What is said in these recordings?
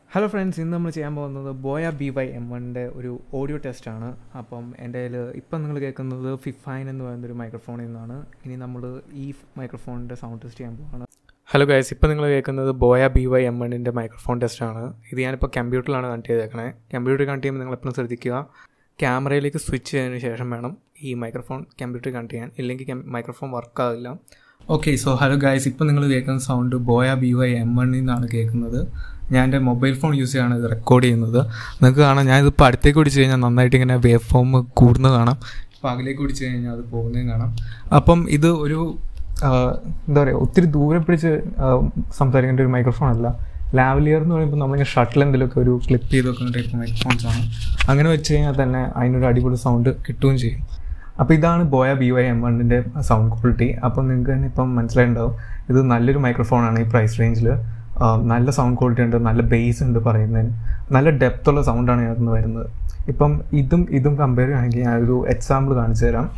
hello friends ഇന്ന് നമ്മൾ ചെയ്യാൻ പോകുന്നത് ബോയ ബി വൈ എം വണ്ണിൻ്റെ ഒരു ഓഡിയോ ടെസ്റ്റാണ് അപ്പം എൻ്റെ കയ്യിൽ ഇപ്പം നിങ്ങൾ കേൾക്കുന്നത് ഫിഫൈൻ എന്ന് പറയുന്നൊരു മൈക്രോഫോണിൽ നിന്നാണ് ഇനി നമ്മൾ ഈ മൈക്രോഫോണിൻ്റെ സൗണ്ട് ടെസ്റ്റ് ചെയ്യാൻ പോവാണ് ഹലോ ഗൈസ് ഇപ്പം നിങ്ങൾ കേൾക്കുന്നത് ബോയ ബി വൈ എം വണ്ണിൻ്റെ മൈക്രോഫോൺ ടെസ്റ്റാണ് ഇത് ഞാനിപ്പോൾ കമ്പ്യൂട്ടറിലാണ് കണക്ട് ചെയ്തേക്കണേ കമ്പ്യൂട്ടറിൽ കണക്ട് ചെയ്യുമ്പോൾ നിങ്ങൾ എപ്പോഴും ശ്രദ്ധിക്കുക ക്യാമറയിലേക്ക് സ്വിച്ച് ചെയ്തതിന് ശേഷം വേണം ഈ മൈക്രോഫോൺ കമ്പ്യൂട്ടറിൽ കണക്ട് ചെയ്യാൻ ഇല്ലെങ്കിൽ മൈക്രോഫോൺ വർക്ക് ആവില്ല ഓക്കെ സോ ഹലോ ഗൈസ് ഇപ്പം നിങ്ങൾ കേൾക്കുന്ന sound Boya B Y M വണ്ണിൽ നിന്നാണ് കേൾക്കുന്നത് ഞാൻ എൻ്റെ മൊബൈൽ ഫോൺ യൂസ് ചെയ്യാണ് ഇത് റെക്കോർഡ് ചെയ്യുന്നത് നിങ്ങൾക്ക് കാണാം ഞാനിതിപ്പോൾ അടുത്തേക്ക് പിടിച്ച് കഴിഞ്ഞാൽ നന്നായിട്ട് ഇങ്ങനെ വേവ് ഫോം കൂടുന്നത് കാണാം ഇപ്പോൾ അകലേക്ക് പിടിച്ച് കഴിഞ്ഞാൽ അത് പോകുന്നതും കാണാം അപ്പം ഇത് ഒരു എന്താ പറയുക ഒത്തിരി ദൂരെ പിടിച്ച് സംസാരിക്കേണ്ട ഒരു മൈക്രോഫോൺ അല്ല ലാവലിയർ എന്ന് പറയുമ്പോൾ നമ്മളിങ്ങനെ ഷട്ടിൽ എന്തെങ്കിലുമൊക്കെ ഒരു ക്ലിപ്പ് ചെയ്ത് വെക്കുന്ന ടൈപ്പ് മൈക്രോഫോൺസ് ആണ് അങ്ങനെ വെച്ച് കഴിഞ്ഞാൽ തന്നെ അതിനൊരു അടിപൊളി സൗണ്ട് കിട്ടുകയും ചെയ്യും അപ്പോൾ ഇതാണ് ബോയ ബി വൈ എം വണ്ണിൻ്റെ സൗണ്ട് ക്വാളിറ്റി അപ്പോൾ നിങ്ങൾക്ക് തന്നെ ഇപ്പം മനസ്സിലായിട്ടുണ്ടാവും ഇത് നല്ലൊരു മൈക്രോഫോണാണ് ഈ പ്രൈസ് റേഞ്ചിൽ നല്ല സൗണ്ട് ക്വാളിറ്റി ഉണ്ട് നല്ല ബേസ് ഉണ്ട് പറയുന്നതിന് നല്ല ഡെപ്തുള്ള സൗണ്ടാണ് ഇതിനകത്ത് വരുന്നത് ഇപ്പം ഇതും ഇതും കമ്പയർ ചെയ്യുകയാണെങ്കിൽ ഞാനൊരു എക്സാമ്പിൾ കാണിച്ചു തരാം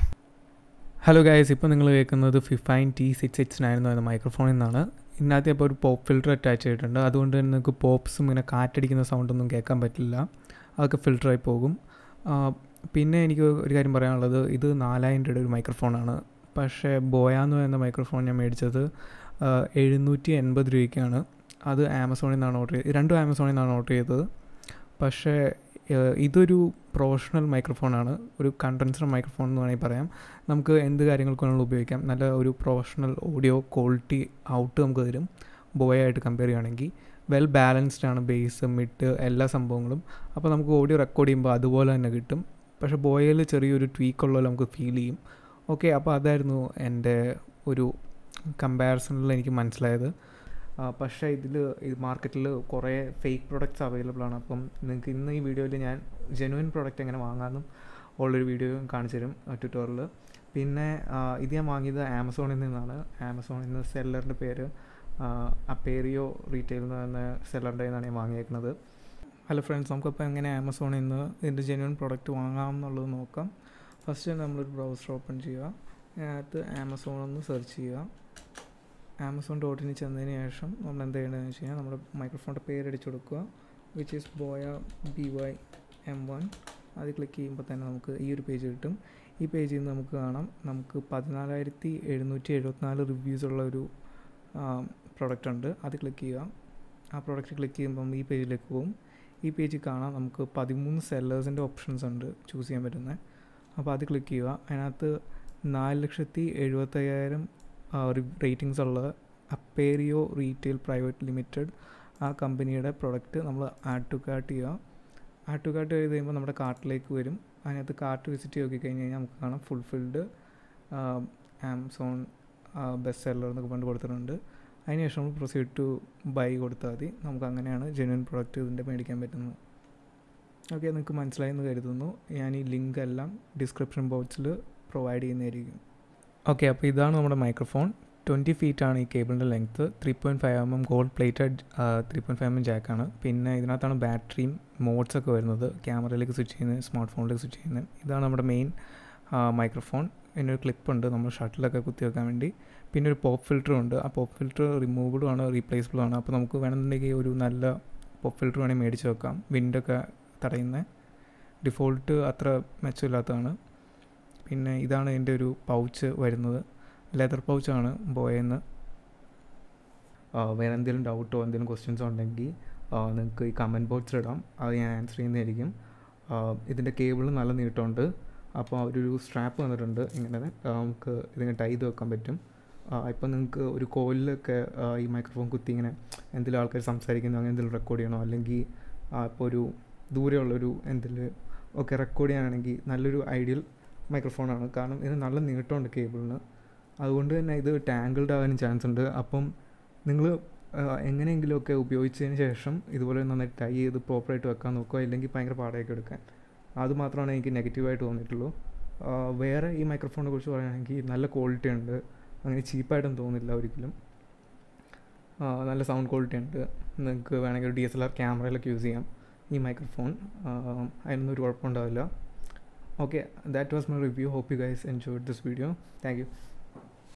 ഹലോ ഗൈസ് ഇപ്പോൾ നിങ്ങൾ കേൾക്കുന്നത് Fifine T six six nine എന്ന് പറയുന്ന മൈക്രോഫോണിൽ നിന്നാണ് ഇതിനകത്ത് ഇപ്പോൾ ഒരു പോപ്പ് ഫിൽറ്റർ അറ്റാച്ച് ചെയ്തിട്ടുണ്ട് അതുകൊണ്ട് തന്നെ നിങ്ങൾക്ക് പോപ്സും ഇങ്ങനെ കാറ്റടിക്കുന്ന സൗണ്ടൊന്നും കേൾക്കാൻ പറ്റില്ല അതൊക്കെ ഫിൽറ്ററായി പോകും പിന്നെ എനിക്ക് ഒരു കാര്യം പറയാനുള്ളത് ഇത് നാലായിരം രൂപയുടെ ഒരു മൈക്രോഫോണാണ് പക്ഷേ ബോയ എന്ന് പറയുന്ന മൈക്രോഫോൺ ഞാൻ മേടിച്ചത് എഴുന്നൂറ്റി എൺപത് രൂപയ്ക്കാണ് അത് ആമസോണിൽ നിന്നാണ് ഓർഡർ ചെയ്തത് രണ്ടും ആമസോണിൽ നിന്നാണ് ഓർഡർ ചെയ്തത് പക്ഷേ ഇതൊരു പ്രൊഫഷണൽ മൈക്രോഫോണാണ് ഒരു കണ്ടൻസർ മൈക്രോഫോൺ എന്ന് വേണമെങ്കിൽ പറയാം നമുക്ക് എന്ത് കാര്യങ്ങൾക്ക് വേണമെങ്കിലും ഉപയോഗിക്കാം നല്ല ഒരു പ്രൊഫഷണൽ ഓഡിയോ ക്വാളിറ്റി ഔട്ട് നമുക്ക് തരും ബോയായിട്ട് കമ്പയർ ചെയ്യുകയാണെങ്കിൽ വെൽ ബാലൻസ്ഡ് ആണ് ബേസ് മിഡ് എല്ലാ സംഭവങ്ങളും അപ്പോൾ നമുക്ക് ഓഡിയോ റെക്കോർഡ് ചെയ്യുമ്പോൾ അതുപോലെ തന്നെ കിട്ടും പക്ഷേ ബോയയിൽ ചെറിയൊരു ട്വീക്കുള്ള നമുക്ക് ഫീൽ ചെയ്യും ഓക്കെ അപ്പോൾ അതായിരുന്നു എൻ്റെ ഒരു കമ്പാരിസണിൽ എനിക്ക് മനസ്സിലായത് പക്ഷേ ഇതിൽ ഈ മാർക്കറ്റിൽ കുറേ ഫേക്ക് പ്രൊഡക്ട്സ് അവൈലബിൾ ആണ് അപ്പം നിങ്ങൾക്ക് ഇന്ന് ഈ വീഡിയോയിൽ ഞാൻ ജെനുവിൻ പ്രൊഡക്റ്റ് എങ്ങനെ വാങ്ങാമെന്നും ഉള്ളൊരു വീഡിയോ കാണിച്ചു തരും ട്വിറ്ററിൽ പിന്നെ ഇത് ഞാൻ വാങ്ങിയത് ആമസോണിൽ നിന്നാണ് ആമസോണിൽ നിന്ന് സെല്ലറിൻ്റെ പേര് അപ്പേറിയോ റീറ്റെയിൽ എന്ന് പറയുന്ന സെല്ലറിൻ്റെ നിന്നാണ് ഞാൻ വാങ്ങിയേക്കുന്നത് ഹലോ ഫ്രണ്ട്സ് നമുക്കപ്പോൾ എങ്ങനെ ആമസോണിൽ നിന്ന് ഇതിൻ്റെ ജെന്യൂൻ പ്രോഡക്റ്റ് വാങ്ങാം എന്നുള്ളത് നോക്കാം ഫസ്റ്റ് നമ്മളൊരു ബ്രൗസർ ഓപ്പൺ ചെയ്യുക അതിനകത്ത് ആമസോൺ ഒന്ന് സെർച്ച് ചെയ്യുക ആമസോൺ ഡോട്ടിന് ചെന്നതിന് ശേഷം നമ്മൾ എന്ത് ചെയ്യേണ്ടതെന്ന് വെച്ച് കഴിഞ്ഞാൽ നമ്മുടെ മൈക്രോഫോണിൻ്റെ പേര് അടിച്ചു കൊടുക്കുക which is Boya B Y M one അത് ക്ലിക്ക് ചെയ്യുമ്പോൾ തന്നെ നമുക്ക് ഈ ഒരു പേജ് കിട്ടും ഈ പേജിൽ നിന്ന് നമുക്ക് കാണാം നമുക്ക് പതിനാലായിരത്തി എഴുന്നൂറ്റി എഴുപത്തിനാല് റിവ്യൂസ് ഉള്ള ഒരു പ്രൊഡക്റ്റ് ഉണ്ട് അത് ക്ലിക്ക് ചെയ്യുക ആ പ്രൊഡക്റ്റ് ക്ലിക്ക് ചെയ്യുമ്പം ഈ പേജിലേക്ക് പോകും ഈ പേജിൽ കാണാം നമുക്ക് പതിമൂന്ന് സെല്ലേഴ്സിൻ്റെ ഓപ്ഷൻസ് ഉണ്ട് ചൂസ് ചെയ്യാൻ പറ്റുന്നത് അപ്പോൾ അത് ക്ലിക്ക് ചെയ്യുക അതിനകത്ത് നാല് ലക്ഷത്തി എഴുപത്തയ്യായിരം റേറ്റിംഗ്സ് ഉള്ള അപ്പേരിയോ റീറ്റെയിൽ പ്രൈവറ്റ് ലിമിറ്റഡ് ആ കമ്പനിയുടെ പ്രൊഡക്റ്റ് നമ്മൾ ആഡ് ടു കാർട്ട് ചെയ്യുക ആഡ് ടു കാർട്ട് ചെയ്ത് കഴിയുമ്പോൾ നമ്മുടെ കാർട്ടിലേക്ക് വരും അതിനകത്ത് കാർട്ട് വിസിറ്റ് ചെയ്ത് നോക്കിക്കഴിഞ്ഞ് കഴിഞ്ഞാൽ നമുക്ക് കാണാം ഫുൾഫിൽഡ് ആമസോൺ ബെസ്റ്റ് സെല്ലർ എന്നൊക്കെ പണ്ട് കൊടുത്തിട്ടുണ്ട് അതിനുശേഷം നമ്മൾ പ്രൊസീഡ് ടു ബൈ കൊടുത്താൽ മതി നമുക്ക് അങ്ങനെയാണ് ജെന്യൂൻ പ്രൊഡക്റ്റ് ഇതിൻ്റെ മേടിക്കാൻ പറ്റുന്നത് ഓക്കെ നിങ്ങൾക്ക് മനസ്സിലായി എന്ന് കരുതുന്നു ഞാൻ ഈ ലിങ്ക് എല്ലാം ഡിസ്ക്രിപ്ഷൻ ബോക്സിൽ പ്രൊവൈഡ് ചെയ്യുന്നതായിരിക്കും ഓക്കെ അപ്പോൾ ഇതാണ് നമ്മുടെ മൈക്രോഫോൺ ട്വൻറ്റി ഫീറ്റ് ആണ് ഈ കേബിളിൻ്റെ length three point five M M gold plated three point five M M ജാക്കാണ് പിന്നെ ഇതിനകത്താണ് ബാറ്ററിയും മോഡ്സ് ഒക്കെ വരുന്നത് ക്യാമറയിലേക്ക് സ്വിച്ച് ചെയ്യുന്നത് സ്മാർട്ട് ഫോണിലേക്ക് സ്വിച്ച് ചെയ്യുന്നത് ഇതാണ് നമ്മുടെ മെയിൻ മൈക്രോഫോൺ പിന്നെ ഒരു ക്ലിപ്പുണ്ട് നമ്മൾ ഷട്ടിലൊക്കെ കുത്തി വെക്കാൻ വേണ്ടി പിന്നെ ഒരു പോപ്പ് ഫിൽറ്ററും ഉണ്ട് ആ പോപ്പ് ഫിൽറ്റർ റിമൂവബിളും ആണ് റീപ്ലേസബിളും ആണ് അപ്പോൾ നമുക്ക് വേണമെന്നുണ്ടെങ്കിൽ ഒരു നല്ല പോപ്പ് ഫിൽറ്റർ വേണമെങ്കിൽ മേടിച്ച് വെക്കാം വിൻഡൊക്കെ തടയുന്നത് ഡിഫോൾട്ട് അത്ര മെച്ചമില്ലാത്തതാണ് പിന്നെ ഇതാണ് എൻ്റെ ഒരു പൗച്ച് വരുന്നത് ലെതർ പൗച്ചാണ് ബോയെന്ന് വേറെ എന്തെങ്കിലും ഡൗട്ടോ എന്തെങ്കിലും ക്വസ്റ്റ്യൻസോ ഉണ്ടെങ്കിൽ നിങ്ങൾക്ക് ഈ കമൻറ്റ് ബോക്സിൽ ഇടാം അത് ഞാൻ ആൻസർ ചെയ്യുന്നതായിരിക്കും ഇതിൻ്റെ കേബിൾ നല്ല നീട്ടമുണ്ട് അപ്പോൾ ഒരു സ്ട്രാപ്പ് വന്നിട്ടുണ്ട് ഇങ്ങനെ നമുക്ക് ഇതിങ്ങനെ ടൈ ചെയ്ത് വെക്കാൻ പറ്റും ഇപ്പം നിങ്ങൾക്ക് ഒരു കോലിലൊക്കെ ഈ മൈക്രോഫോൺ കുത്തി ഇങ്ങനെ എന്തെങ്കിലും ആൾക്കാർ സംസാരിക്കുന്നു അങ്ങനെ എന്തെങ്കിലും റെക്കോർഡ് ചെയ്യണോ അല്ലെങ്കിൽ ഇപ്പോൾ ഒരു ദൂരെയുള്ളൊരു എന്തെങ്കിലും ഒക്കെ റെക്കോർഡ് ചെയ്യാനാണെങ്കിൽ നല്ലൊരു ഐഡിയൽ മൈക്രോഫോണാണ് കാരണം ഇത് നല്ല നീട്ടമുണ്ട് കേബിളിന് അതുകൊണ്ട് തന്നെ ഇത് ടാങ്കിൾഡ് ആകാനും ചാൻസ് ഉണ്ട് അപ്പം നിങ്ങൾ എങ്ങനെയെങ്കിലുമൊക്കെ ഉപയോഗിച്ചതിന് ശേഷം ഇതുപോലെ നന്നായി ടൈ ചെയ്ത് പ്രോപ്പറായിട്ട് വെക്കാൻ നോക്കുക ഇല്ലെങ്കിൽ ഭയങ്കര പാടായൊക്കെ എടുക്കാൻ അത് മാത്രമാണ് എനിക്ക് നെഗറ്റീവായിട്ട് തോന്നിയിട്ടുള്ളൂ വേറെ ഈ മൈക്രോഫോണിനെ കുറിച്ച് പറയുകയാണെങ്കിൽ നല്ല ക്വാളിറ്റി ഉണ്ട് അങ്ങനെ ചീപ്പായിട്ടൊന്നും തോന്നില്ല ഒരിക്കലും നല്ല സൗണ്ട് ക്വാളിറ്റി ഉണ്ട് നിങ്ങൾക്ക് വേണമെങ്കിൽ ഡി എസ് എൽ ആർ ക്യാമറയിലൊക്കെ യൂസ് ചെയ്യാം ഈ മൈക്രോഫോൺ അതിനൊന്നും ഒരു കുഴപ്പമുണ്ടാവില്ല okay that was my review hope you guys enjoyed this video thank you